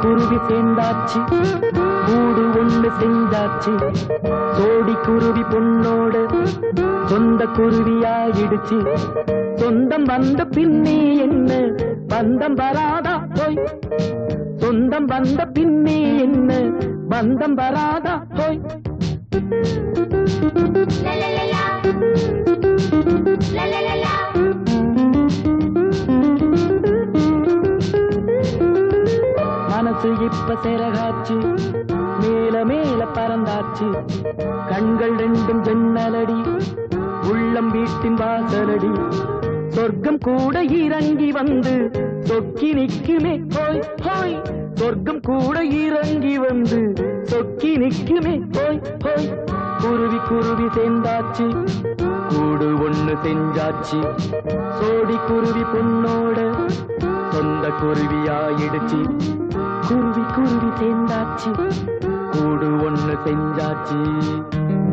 குருவி சேர்ந்தாச்சு கூடு ஒண்ணு செஞ்சாச்சு சோடி குருவி பொண்ணோட சொந்த குருவியாயிடுச்சு சொந்தம் வந்த பின்னே என்ன பந்தம் வராதா போய் சொந்தம் வந்த பின்னே என்ன பந்தம் வராதா போய் மனசு இப்ப சிறகாச்சு மேல மேல பறந்தாச்சு கண்கள் ரெண்டும் ஜன்னலடி உள்ளம் வீட்டின் வாசலடி சொர்க்கம் கூட இறங்கி வந்து சொக்கி நிக்குமே ஹோய் ஹோய் சொர்க்கம் கூட இறங்கி வந்து சொக்கி நிக்குமே ஹோய் ஹோய் குருவி குருவி சேர்ந்தாச்சு கூடு ஒண்ணு செஞ்சாச்சு சோடி குருவி பொண்ணோட சொந்த குருவியாயிடுச்சு குருவி குருவி சேர்ந்தாச்சு கூடு ஒண்ணு செஞ்சாச்சு